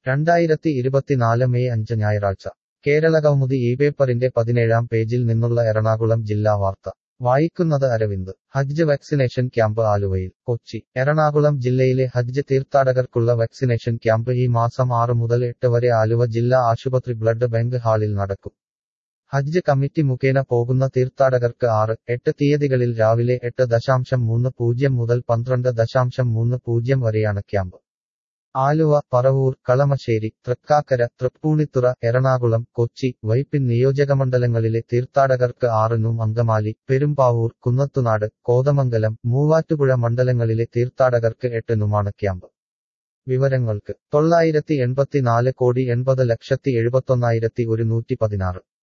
രണ്ടായിരത്തി ഇരുപത്തിനാല് മെയ് അഞ്ച് ഞായറാഴ്ച കേരളകൗമുദി ഈ പേപ്പറിന്റെ പതിനേഴാം പേജിൽ നിന്നുള്ള എറണാകുളം ജില്ലാ വാർത്ത വായിക്കുന്നത് അരവിന്ദ് ഹജ്ജ് വാക്സിനേഷൻ ക്യാമ്പ് ആലുവയിൽ കൊച്ചി എറണാകുളം ജില്ലയിലെ ഹജ്ജ് തീർത്ഥാടകർക്കുള്ള വാക്സിനേഷൻ ക്യാമ്പ് ഈ മാസം ആറ് മുതൽ എട്ട് വരെ ആലുവ ജില്ലാ ആശുപത്രി ബ്ലഡ് ബാങ്ക് ഹാളിൽ നടക്കും ഹജ്ജ് കമ്മിറ്റി മുഖേന പോകുന്ന തീർത്ഥാടകർക്ക് ആറ് എട്ട് തീയതികളിൽ രാവിലെ എട്ട് ദശാംശം മൂന്ന് പൂജ്യം മുതൽ പന്ത്രണ്ട് ദശാംശം മൂന്ന് പൂജ്യം വരെയാണ് ക്യാമ്പ് ആലുവ പറവൂർ കളമശ്ശേരി തൃക്കാക്കര തൃപ്പൂണിത്തുറ എറണാകുളം കൊച്ചി വൈപ്പിൻ നിയോജകമണ്ഡലങ്ങളിലെ തീർത്ഥാടകർക്ക് ആറിനും അങ്കമാലി പെരുമ്പാവൂർ കുന്നത്തുനാട് കോതമംഗലം മൂവാറ്റുപുഴ മണ്ഡലങ്ങളിലെ തീർത്ഥാടകർക്ക് എട്ടിനുമാണ് ക്യാമ്പ് വിവരങ്ങൾക്ക് തൊള്ളായിരത്തി എൺപത്തിനാല് കോടി എൺപത് ലക്ഷത്തി എഴുപത്തൊന്നായിരത്തി ഒരുന്നൂറ്റി പതിനാറ്